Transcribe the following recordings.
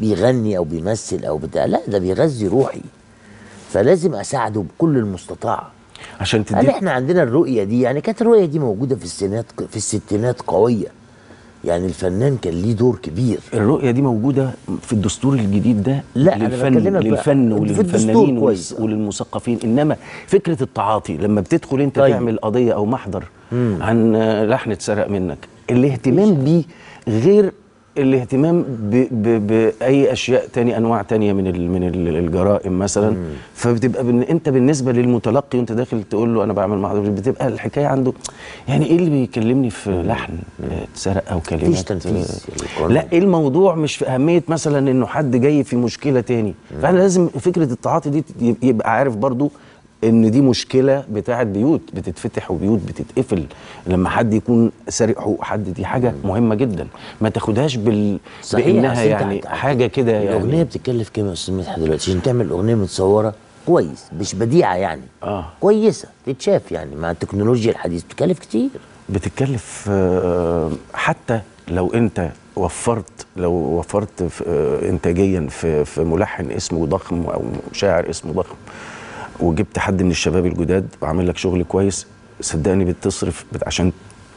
بيغني او بيمثل او بتاع لا ده بيغذي روحي فلازم اساعده بكل المستطاع عشان هل تديك احنا عندنا الرؤيه دي يعني كانت الرؤيه دي موجوده في السنات في الستينات قويه يعني الفنان كان ليه دور كبير الرؤيه دي موجوده في الدستور الجديد ده لا، أنا للفن بكلمك بقى للفن في الدستور وللفنانين كويس. وللس- وللمثقفين انما فكره التعاطي لما بتدخل انت طيب. تعمل قضيه او محضر عن آه، لحن اتسرق منك الاهتمام بيه غير الاهتمام ب ب باي اشياء تاني انواع تانية من ال من ال الجرائم مثلا فبتبقى بن انت بالنسبه للمتلقي وانت داخل تقول له انا بعمل محضر بتبقى الحكايه عنده يعني ايه اللي بيكلمني في لحن آه، اتسرق او كلمات مفيش تنفيذ آه، للقانون. لا الموضوع مش في اهميه مثلا انه حد جاي في مشكله تاني فاحنا لازم فكره التعاطي دي يب- يبقى عارف برضو ان دي مشكله بتاعت بيوت بتتفتح وبيوت بتتقفل لما حد يكون سارق حقوق حد دي حاجه مهمه جدا ما تاخدهاش بال صحيح بانها أصل أنت يعني هت- حاجه كده الاغنيه يعني بتتكلف كام يا استاذ مدحت دلوقتي عشان تعمل اغنيه متصوره كويس مش بديعه يعني اه كويسه تتشاف يعني مع التكنولوجيا الحديثه بتكلف كتير بتتكلف آه، حتى لو انت وفرت لو وفرت في آه، انتاجيا في في ملحن اسمه ضخم او شاعر اسمه ضخم وجبت حد من الشباب الجداد وعامل لك شغل كويس صدقني بتصرف بت- عشان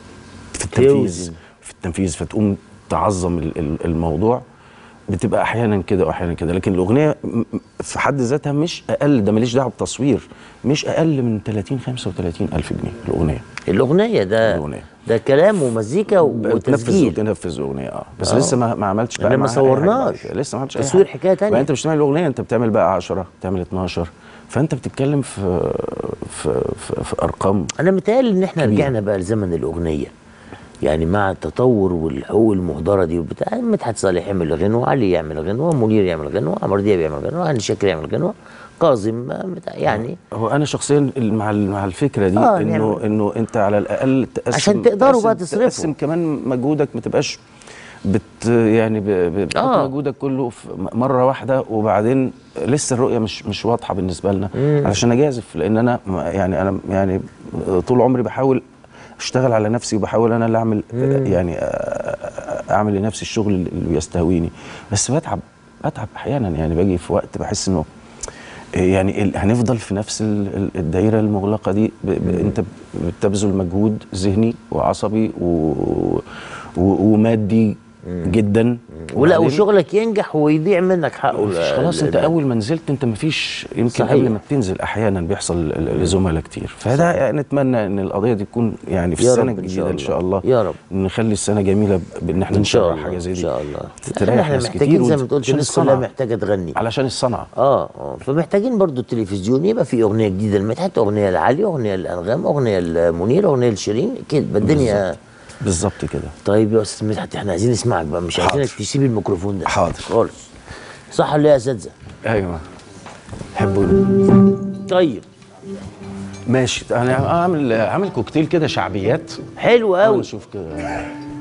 في التنفيذ توزن. في التنفيذ فتقوم تعظم ال- ال- الموضوع بتبقى احيانا كده واحيانا كده لكن الاغنيه م- م- في حد ذاتها مش اقل ده ماليش دعوه بالتصوير مش اقل من 30 35 الف جنيه الاغنيه الاغنيه ده الأغنية. ده كلام ومزيكا بتنفذ وتسجيل وتنفذ اغنيه اه بس آه. لسه ما ما عملتش بقى أنا ما معاها أي حاجة صورناش. بعد كده. لسه ما عملتش أي تصوير حاجة. حكاية تانية. بقى انت مش بتعمل اغنيه انت بتعمل بقى 10 بتعمل 12 فانت بتتكلم في في في, في ارقام انا متهيألي ان احنا كبير. رجعنا بقى لزمن الاغنيه يعني مع التطور والحقوق المهدره دي وبتاع مدحت صالح يعمل غنوه علي يعمل غنوه منير يعمل غنوه عمرو دياب يعمل غنوه هاني شاكر يعمل غنوه كاظم بتاع يعني هو انا شخصيا مع ال- مع الفكره دي آه، انه نعمل. انه انت على الاقل تقسم عشان تقدروا بقى تقسم- تصرفوا. تقسم كمان مجهودك ما تبقاش بت يعني ب- ب- بتحط آه. مجهودك كله في م- مره واحده وبعدين لسه الرؤيه مش مش واضحه بالنسبه لنا علشان اجازف لان انا م- يعني انا يعني طول عمري بحاول اشتغل على نفسي وبحاول انا اللي اعمل يعني أ- أ- اعمل لنفسي الشغل اللي بيستهويني بس بتعب بتعب احيانا يعني باجي في وقت بحس انه يعني ال- هنفضل في نفس ال- ال- الدايره المغلقه دي ب... ب... انت بتبذل مجهود ذهني وعصبي و... و... ومادي جدا ولا وبعدين وشغلك ينجح ويضيع منك حقه مفيش ال- خلاص انت ال- اول ما نزلت انت مفيش يمكن صحيح. قبل ما بتنزل احيانا بيحصل ل- لزملاء كتير فده يعني نتمنى ان القضيه دي تكون يعني في يا السنه رب إن الجديده شاء ان شاء الله الله. يا رب. نخلي السنه جميله ب- بان احنا ان شاء نشرح الله حاجه زي ان دي شاء الله تريح احنا ناس محتاجين كتير زي ما تقولش وتدي الناس كلها الصنعة. محتاجه تغني علشان الصنعه اه اه فمحتاجين برضو التلفزيون يبقى في اغنيه جديده لمدحت اغنيه لعلي اغنيه لانغام اغنيه لمنير اغنيه لشيرين كده يبقى الدنيا بالظبط كده طيب يا استاذ مدحت احنا عايزين نسمعك بقى مش عايزينك حاضر. تسيب الميكروفون ده حاضر. خالص صح ولا إيه يا اساتذه ايوه حبوني طيب ماشي انا اعمل اعمل كوكتيل كده شعبيات حلو أول قوي نشوف كده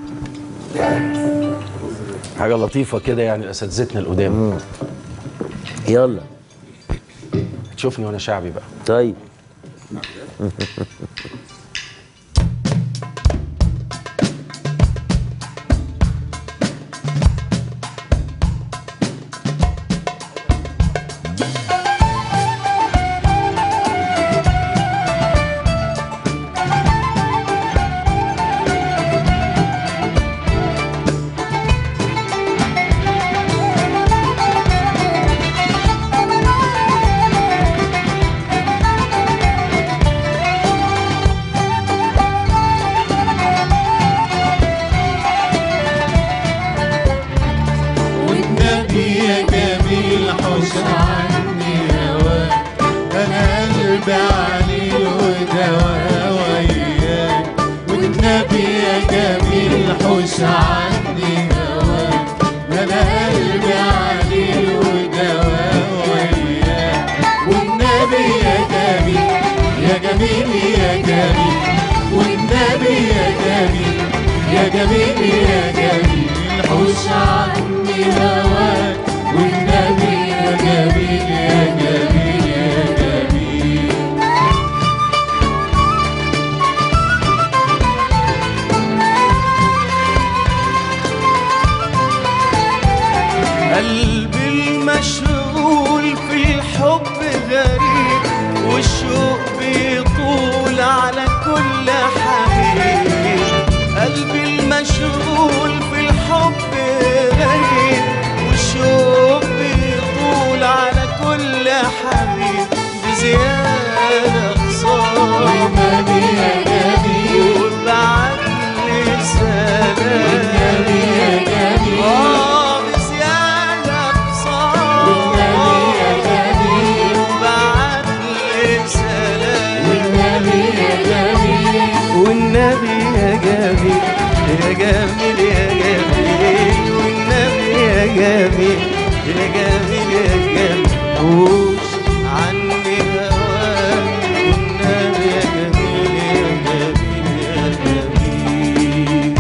حاجه لطيفه كده يعني اساتذتنا القدام يلا تشوفني وانا شعبي بقى طيب والنبي يا جميل حوش عني هواك انا قلبي عليل ودواء وياك والنبي يا جميل حوش عني هواك انا قلبي عليل ودواء وياك والنبي يا جميل يا جميل يا جميل والنبي يا جميل يا جميل يا جميل حوش عني هواك والنبي يا جميل يا جميل يا جميل قلبي بزيادة خسارة والنبي يا جميل وبعت لي سلام والنبي يا جميل آه بزيادة خسارة والنبي يا جميل وبعت لي سلام والنبي يا جميل والنبي يا جميل يا جميل يا جميل والنبي يا جميل يا جميل يا جميل وش عني هواك والنبي يا جميل يا جميل يا جميل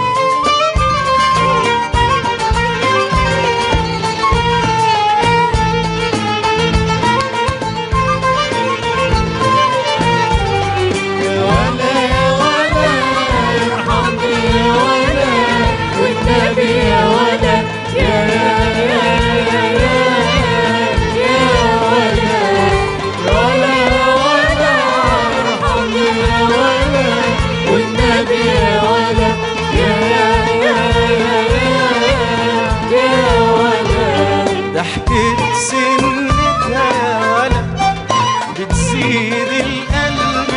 يا ولا يا ولا ارحمني يا ولا والنبي يا ولا يا يا يا يا يا يا ولا يا ولا يا ولا ارحمني يا ولا والنبي يا ولا يا يا يا يا يا يا ولا ضحكة سنتها يا ولا بتزيد القلب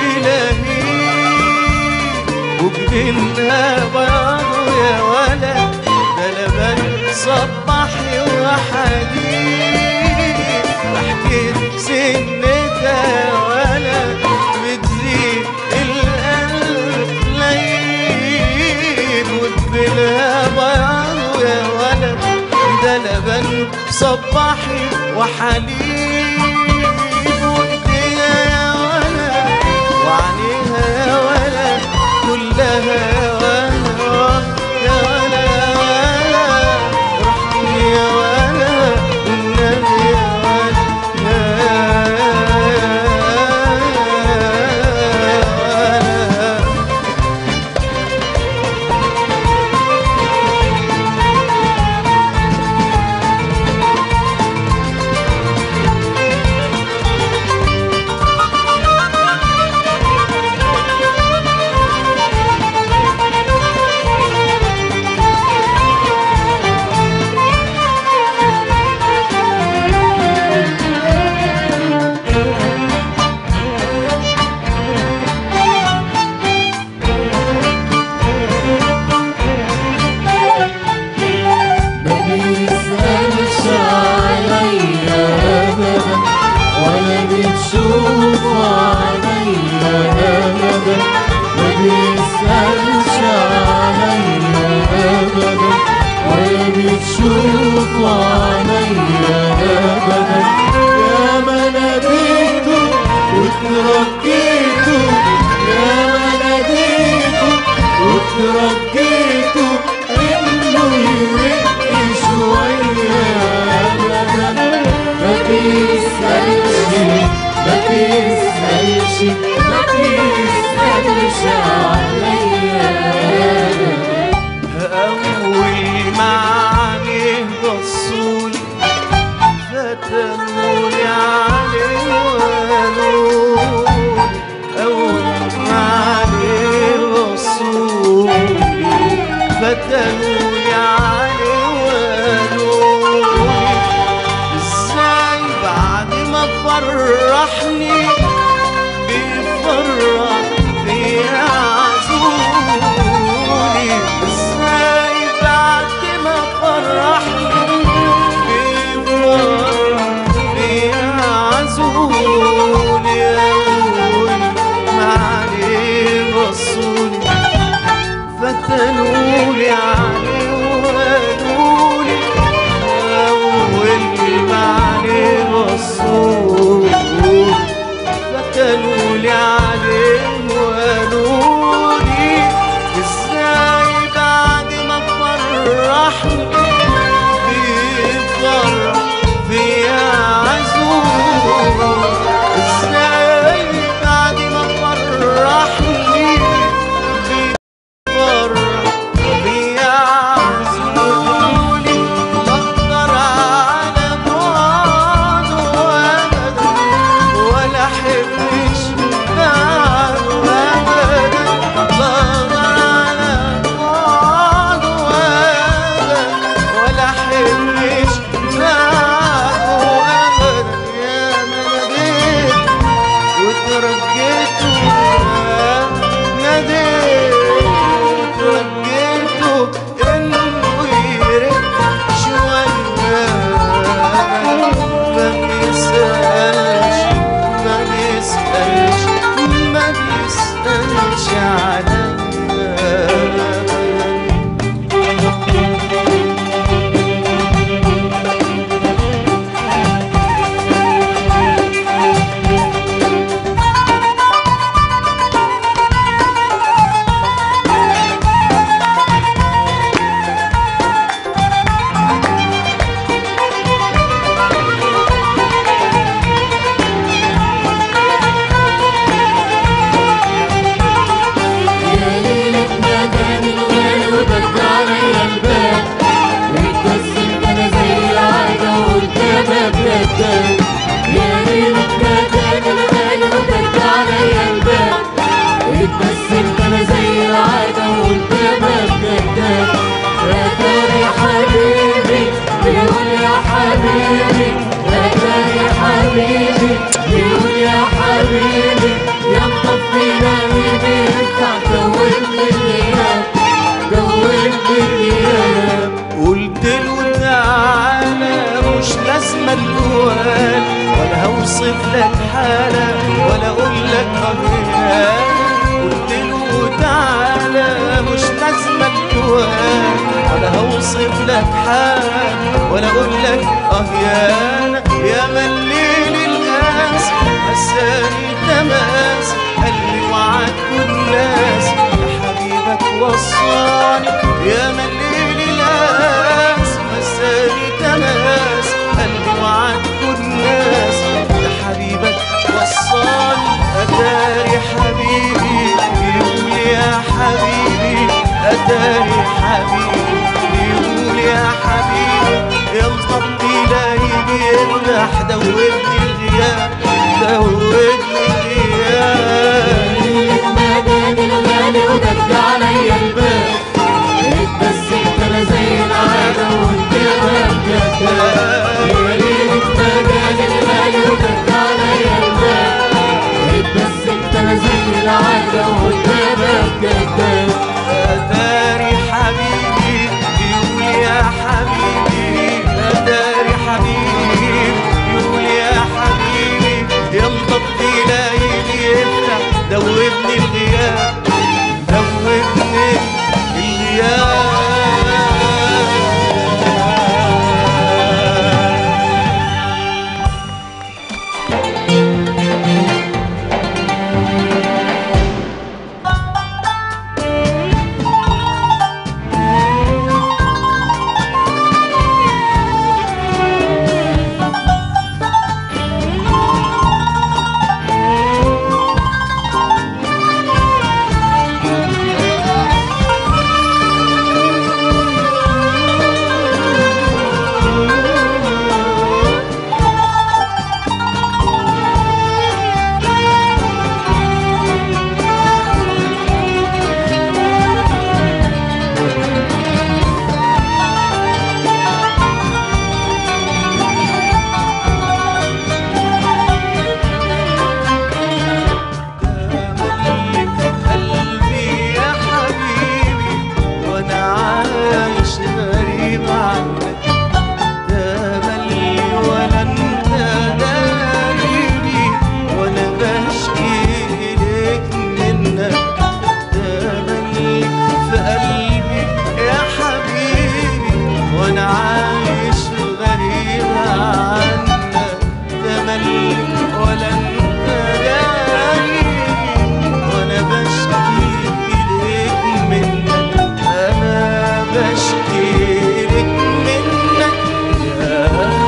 لهيب وجبينها بياض يا ولا ده لبن صباحي وحليب ضحكة سنتها يا ولا بتزيد القلب لهيب وجبينها بياض يا ولا ده لبن صباحي وحليب وايديها يا ولا وعينيها يا ولا كلها يا ولا يا ولا يا ولا ارحمني يا ولا والنبي يا ولا يا ولا ما بيسألش عليا أبدا ولا بتشوف عليا أبدا ما بيسألش عليا أبدا ولا بتشوف عليا أبدا يا ما ناديته وتركيته يا ما ناديته وتركيته انه يرق شويه ابدا ما بيسالش ما بيسالش ما بيسالش عليا أول ما عليه بصولي فتنولي عليه وقالولي أول ما عليه بصولي فتنولي عليه وقالولي ازاي بعد ما فرحني بيفرح فيها عزولي ازاي بعد ما فرحني بيفرح فيها عزولي اول ما عليه بصولي فتنولي عليه وقالولي أول ما عليه بصولي فتنولي عليه وقالولي ازاي بعد ما فرحني بيفرح فيا عزول ازاي بعد ما فرحني بيفرح فيا عزولي بقدر على بعده ابدا ولا احبش هوصف لك حالة ولا اقول لك اه قلت له تعالى مش لازمة الجوال ولا هوصف لك حالة ولا اقول لك اه يا أنا يا مليل القاس هساني تماس قال لي وعد الناس يا حبيبك وصاني يا مليل القاس هساني تماس قال لي وعد الناس يا حبيبك وصاني أداري حبيبي يقول يا حبيبي أداري حبيبي يقول يا حبيبي ينطبي لا يجي يرتاح دوبني الغياب دوبني الغياب المداد الغالي ودق عليا الباب اتبسمت انا زي العادة وانت بجد المداد الغالي ودق عليا الباب اتبسمت انا زي العادة وانت بجد أداري حبيبي يقول يا حبيبي أداري حبيبي يقول يا حبيبي ينطق في ليلي يفتح دوبني الغياب دوبني الغياب قلبي يا حبيبي وانا عايش غريب عنك تملي ولا انت داريني وانا بشكي اليك منك تملي في قلبي يا حبيبي وانا عايش غريب عنك تملي ولا انت داريني وانا بشكي لك منك انا بشكي لك منك يا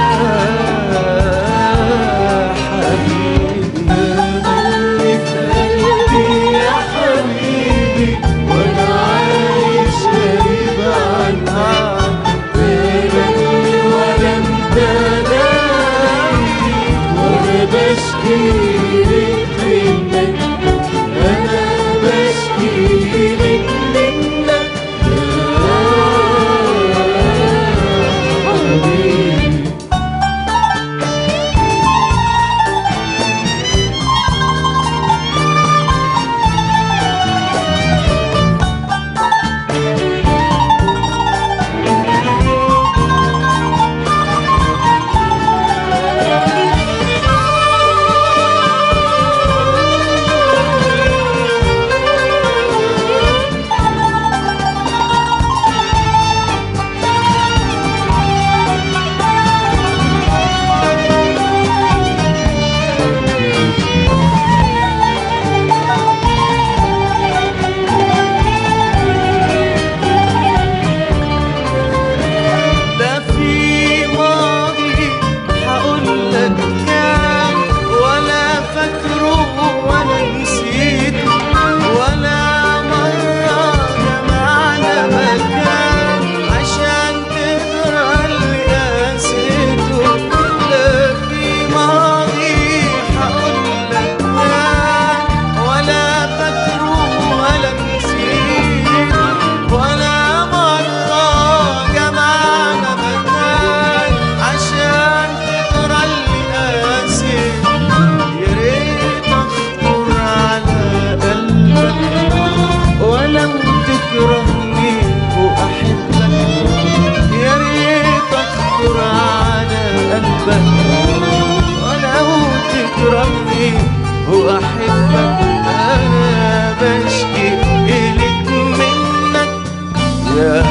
حبيبي اللي في قلبي يا حبيبي وانا عايش غريب عنك تملي ولا انت داري وانا بشكي لك منك انا بشكي لك منك يا حبيبي تكرهني وأحبك أنا بشكي إليك منك يا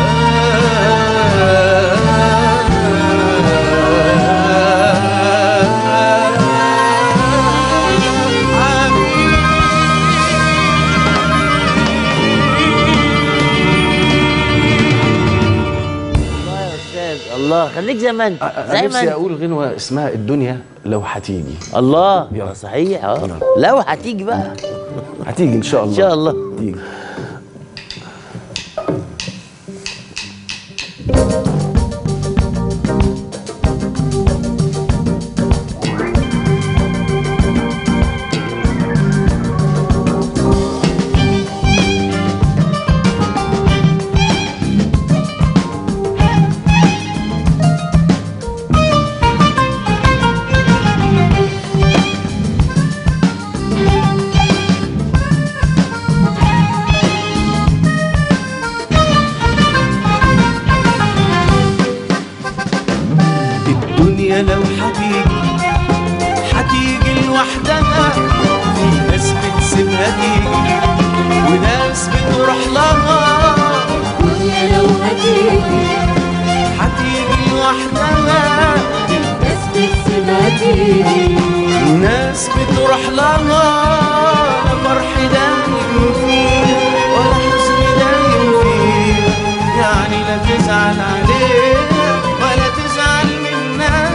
الله يا استاذ الله خليك زي ما انت أنا زي ما نفسي انت اقول غنوه اسمها الدنيا لو هتيجي الله يلا. آه، صحيح اه يلا. لو هتيجي بقى هتيجي ان شاء الله ان شاء الله تيجي الدنيا لو هتيجي هتيجي لوحدها في ناس بتسيبها تيجي وناس بتروح لها الدنيا لو هتيجي هتيجي لوحدها ناس بتسيبها تيجي ناس بتروح لها لا فرح دايم فيه ولا حزن دايم فيه يعني لا تزعل عليه ولا تزعل منها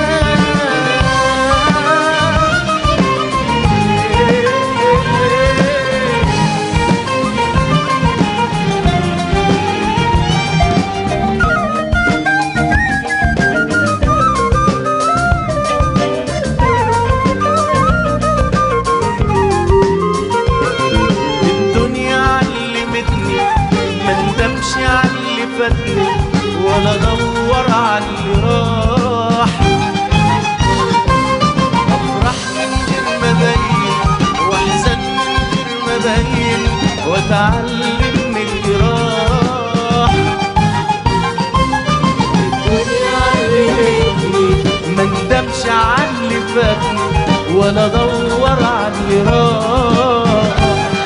الدنيا علمتني ما ندمش على اللي فاتني ولا ادور على اللي راح افرح من غير ما ابين واحزن من غير ما ابين واتعلم من اللي راح الدنيا علمتني ما ندمش على اللي فاتني ولا ادور على اللي راح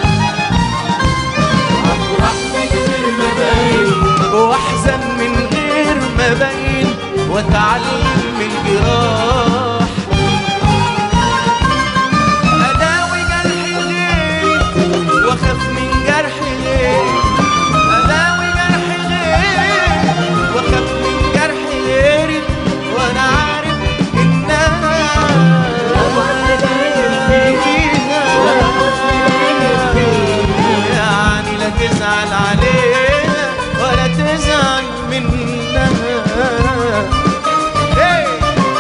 افرح من غير ما ابين واحزن من غير ما ابين واتعلم من الجراح اداوي جرح غيري واخاف من جرح غيري اداوي جرح غيري واخاف من جرح غيري وانا عارف انها يعني لا تزعل عليها ولا تزعل منها Hey!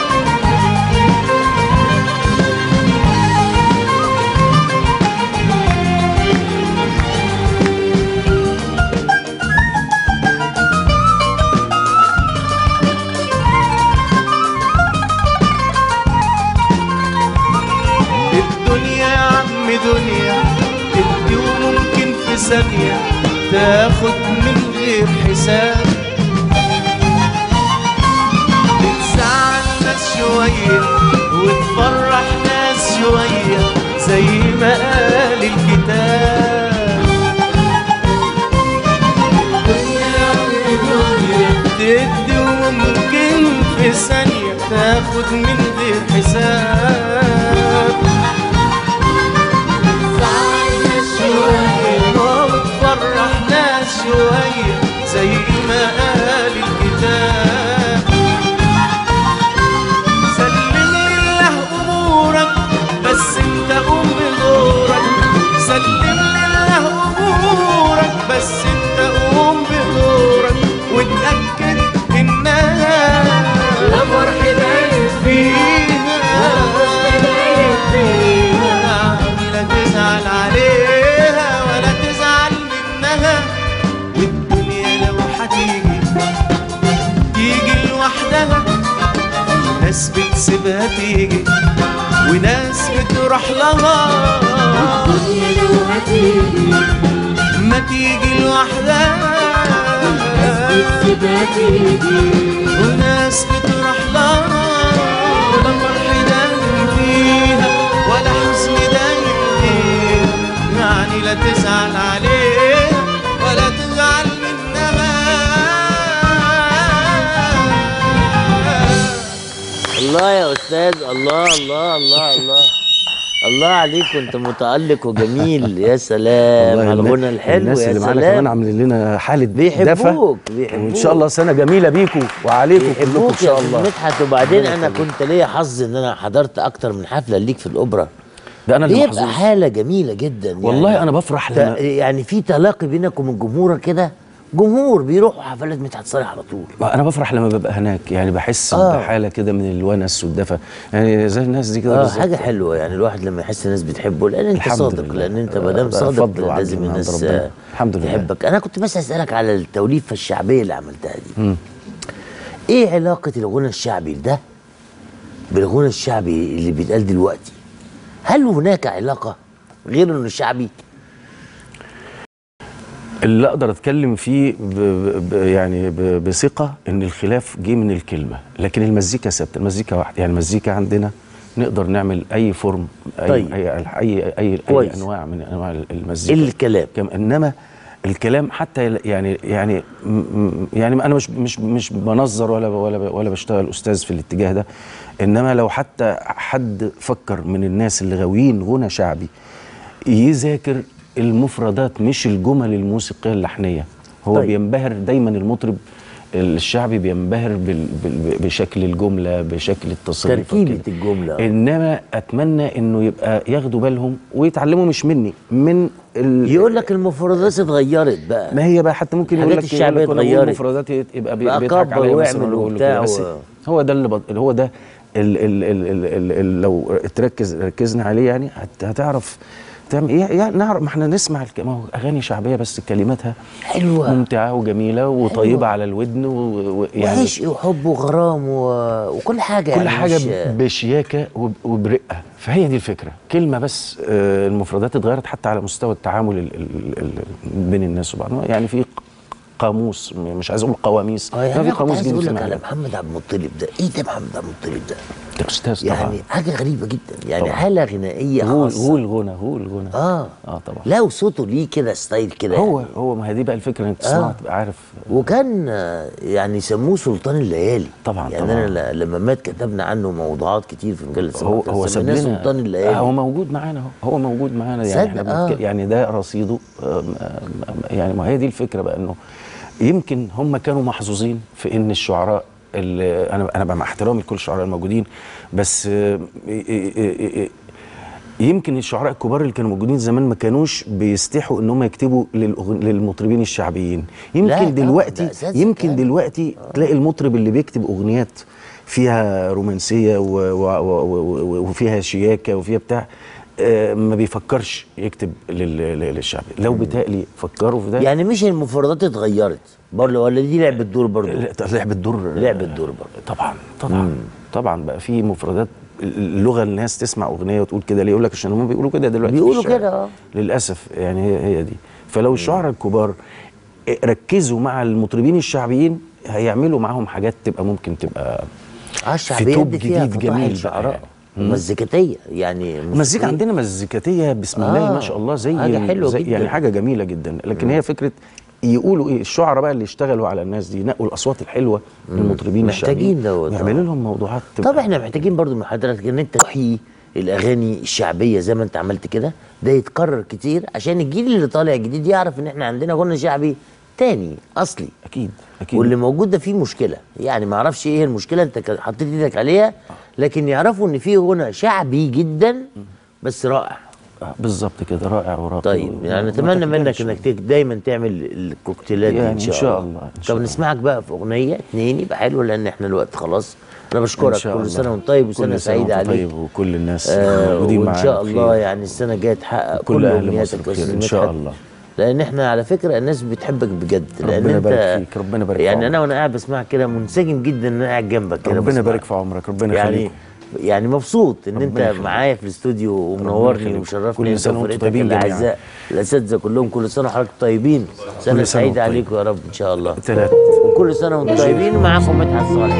الدنيا يا عم دنيا تدي وممكن في ثانية تاخد من غير حساب بتزعل ناس شوية وتفرح ناس شوية زي ما قال الكتاب تدي وممكن في ثانية تاخد من غير حساب زعلنا شوية آه، وتفرح ناس شوية زي ما قال الكتاب سلم لله أمورك بس انت قوم بدورك سلم لله أمورك بس انت قوم بدورك وتأكد إنها لا فرح دايم فيها لا تزعل عليها ولا تزعل منها والدنيا لو هتيجي تيجي لوحدها ناس بتسيبها تيجي وناس بتروح لها الدنيا لو هتيجي ما تيجي لوحدها بتسيبها تيجي وناس بتروح لها لا فرح دايم فيها ولا يا استاذ الله الله الله الله الله عليك كنت متألق وجميل يا سلام على النا- الغنى الحلو الناس يا اللي معانا كمان سلام عاملين لنا حاله بيحبوك، دفى بيحبوك. وان شاء الله سنه جميله بيكم وعليكم كلكم ان بيحبوك شاء يا الله مدحت وبعدين انا كنت ليا حظ ان انا حضرت اكتر من حفله ليك في الاوبرا ده انا اللي بيبقى محظوظ حاله جميله جدا والله أنا بفرح ت- لما- يعني في تلاقي بينك وبين جمهورك كده جمهور بيروحوا حفلات مدحت صالح على طول ما انا بفرح لما ببقى هناك يعني بحس آه. بحاله كده من الونس والدفى يعني زي الناس دي كده اه بالظبط. حاجه حلوه يعني الواحد لما يحس الناس بتحبه لان انت الحمد صادق لله. لان انت آه، ما دام ده صادق فضل وعدل لازم من عند الناس ربنا. آه، الحمد لله. تحبك انا كنت بس اسالك على التوليفه الشعبيه اللي عملتها دي ايه علاقه الغنى الشعبي ده بالغنى الشعبي اللي بيتقال دلوقتي هل هناك علاقه غير انه شعبي اللي اقدر اتكلم فيه ب ب يعني ب بثقه ان الخلاف جه من الكلمه لكن المزيكا ثابته المزيكا واحده يعني المزيكا عندنا نقدر نعمل اي فورم اي طيب. اي اي, أي, أي, كويس. أي انواع من انواع المزيكا الكلام كم انما الكلام حتى يل- يعني يعني م- م- يعني انا مش مش مش بنظر ولا ب- ولا ب- ولا بشتغل استاذ في الاتجاه ده انما لو حتى حد فكر من الناس اللي غاويين غنى شعبي يذاكر المفردات مش الجمل الموسيقيه اللحنيه هو طيب. طيب. بينبهر دايما المطرب الشعبي بينبهر بال بال بشكل الجمله بشكل التصريف تركيبة وكده. الجملة. انما اتمنى انه يبقى ياخدوا بالهم ويتعلموا مش مني من ال... يقول لك المفردات اتغيرت بقى ما هي بقى حتى ممكن يقول الحاجات لك يقول الشعبية لك وأنا بقول اتغيرت. مفردات يبقى بي- بقى بيضحك كبر عليا واعمل مثلا ولا يقول له وبتاع كده بس و- هو ده اللي بط... هو ده ال... ال... ال... ال... ال... ال... لو تركز ركزنا عليه يعني هت... هتعرف تعمل ايه يعني نعرف ما احنا نسمع الك... ما هو اغاني شعبيه بس كلماتها حلوة. ممتعه وجميله وطيبه على الودن و... و... يعني وعشق وحب وغرام و... وكل حاجه كل يعني حاجه مش... ب- بشياكه وب- وبرقه فهي دي الفكره كلمه بس آه، المفردات اتغيرت حتى على مستوى التعامل ال ال ال بين الناس وبعض يعني في قاموس م- مش عايز اقول قواميس اه يعني إنما انا في كنت عايز اقول في لك على المعنى. محمد عبد المطلب ده ايه ده محمد عبد المطلب ده ده استاذ طبعا يعني حاجه غريبه جدا يعني طبعاً. حاله غنائيه هو خاصه هو الغنى هو الغنى اه اه طبعا لا وصوته ليه كده ستايل كده هو يعني. هو ما هي دي بقى الفكره انك تسمعها آه. تبقى عارف وكان آه، يعني سموه سلطان الليالي طبعاً، يعني طبعاً. انا ل- لما مات كتبنا عنه موضوعات كتير في مجله هو الصباح هو ساب سميناه لنا سلطان الليالي آه هو موجود معانا اهو هو موجود معانا يعني احنا صدق، آه. بنتك... يعني ده رصيده آم، آم، يعني ما هي دي الفكره بقى انه يمكن هم كانوا محظوظين في ان الشعراء اللي انا انا بقى مع احترامي لكل الشعراء الموجودين بس آم، إي- إي- إي- إي- يمكن الشعراء الكبار اللي كانوا موجودين زمان ما كانوش بيستحوا ان هم يكتبوا للأغن... للمطربين الشعبيين لا يمكن طبعاً، دلوقتي ده أساس يمكن الكلام. دلوقتي تلاقي المطرب اللي بيكتب اغنيات فيها رومانسيه و... و... و... و... وفيها شياكه وفيها بتاع آه، ما بيفكرش يكتب لل... لل- للشعب لو بيتهيألي فكروا في ده يعني مش المفردات اتغيرت برضه ولا دي لعبه دور برضه لا، لعبة دور لعبة دور برضه طبعا طبعا طبعا بقى في مفردات اللغه الناس تسمع اغنيه وتقول كده ليه يقول لك عشان هم بيقولوا كده دلوقتي في بيقولوا الشعر. كده، آه. للاسف يعني هي هي دي فلو الشعراء الكبار ركزوا مع المطربين الشعبيين هيعملوا معاهم حاجات تبقى ممكن تبقى اه الشعبيه توب دي فيها جديد فطاحل جميل بقى شعراء يعني. ومزيكتيه يعني المزيكا موسيقية. عندنا مزيكتيه بسم الله آه، ما شاء الله زي حاجة حلوة زي جداً. يعني حاجه جميله جدا لكن هي فكره يقولوا ايه الشعراء بقى اللي اشتغلوا على الناس دي نقوا الاصوات الحلوه المطربين محتاجين الشعبيين دوت، يعملوا آه. لهم موضوعات طب احنا محتاجين برضو من حضرتك ان انت تحيي الاغاني الشعبيه زي ما انت عملت كده ده يتكرر كتير عشان الجيل اللي طالع جديد يعرف ان احنا عندنا غنى شعبي تاني اصلي اكيد اكيد واللي موجود ده فيه مشكله يعني ما اعرفش ايه المشكله انت كان حطيت ايدك عليها لكن يعرفوا ان فيه غنى شعبي جدا بس رائع آه، بالظبط كده رائع وراقي طيب يعني ما نتمنى منك تفكرش. انك تك- دايما تعمل الكوكتيلات دي يعني ان شاء, إن شاء الله، إن شاء طب الله. نسمعك بقى في اغنيه اتنين يبقى حلو لان احنا الوقت خلاص انا بشكرك إن شاء كل الله. سنه وانت طيب وسنه كل سنة سعيده وأنت عليك طيب وكل الناس آه موجودين وان معانا شاء الله بخير. يعني السنه الجايه تحقق كل كل أهل امنياتك مصر يا بخير أستاذ إن شاء مدحت. الله. لان احنا على فكره الناس بتحبك بجد لان ربنا انت يبارك فيك، ربنا يبارك في يعني انا عمرك. وانا قاعد بسمعك كده منسجم جدا ان انا قاعد جنبك كده ربنا بسمعك. يبارك في عمرك ربنا يعني يخليك يعني مبسوط ان انت ربنا يخليك. معايا في الاستوديو ومنورني يخليك. ومشرفني كل انت سنة وانتم وفرقتك طيبين جميعاً. الاعزاء الاساتذه كلهم كل سنه وحضرتك طيبين سنه سنة سعيده وانتم عليكم يا رب ان شاء الله ثلاث وكل سنه وانتم طيبين ومعاكم مدحت صالح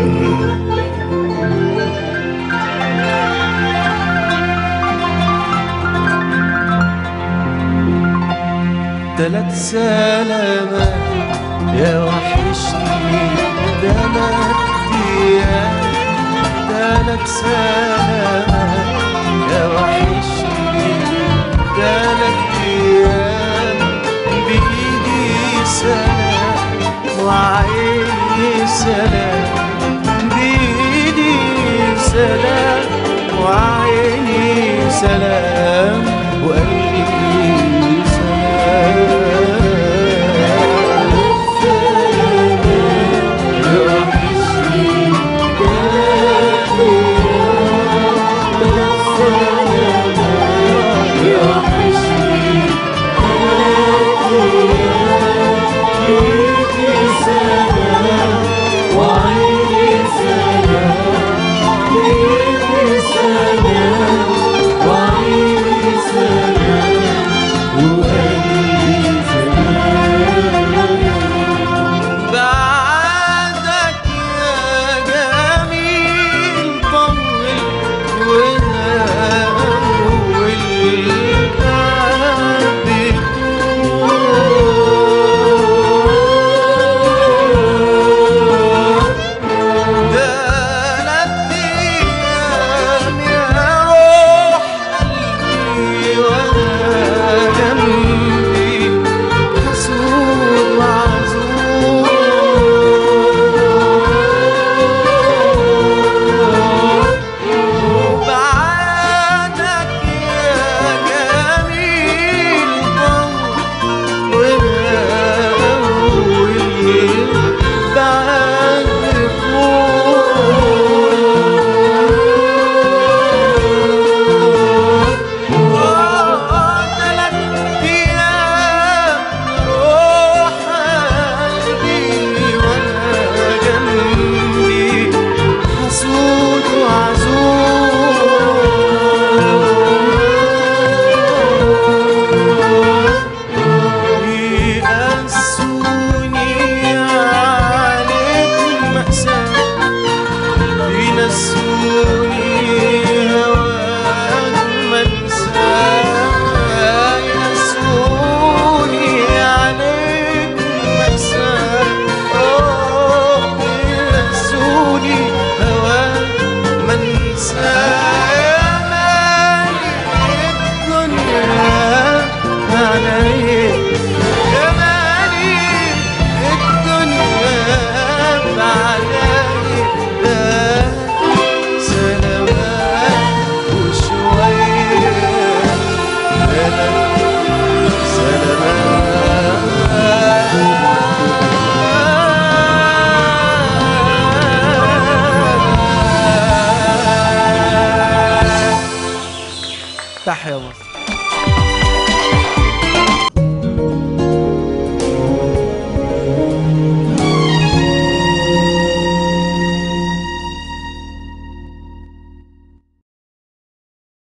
تلات سلامات يا وحشني تلات ايام تلات جالك سلام يا وحشني جالك ايام بايدي سلام وعيني سلام بايدي سلام وعيني سلام وقلبي سلام بعدك يا جميل طول وهول دانت ايام يا روح قلبي وانا جنبي حسود معزول بعدك يا جميل طول وأول بعد فوق تلات أيام روح قلبي وأنا جنبي حسود وعزول يقسوني عليك مأساة ينسوني هواك منساه ينسوني عليك مأساة آه، ينسوني هواك منساه يا مالك الدنيا عليك يا مالك الدنيا عليك ده سلامات وشوية بلد سلامات تحيا مصر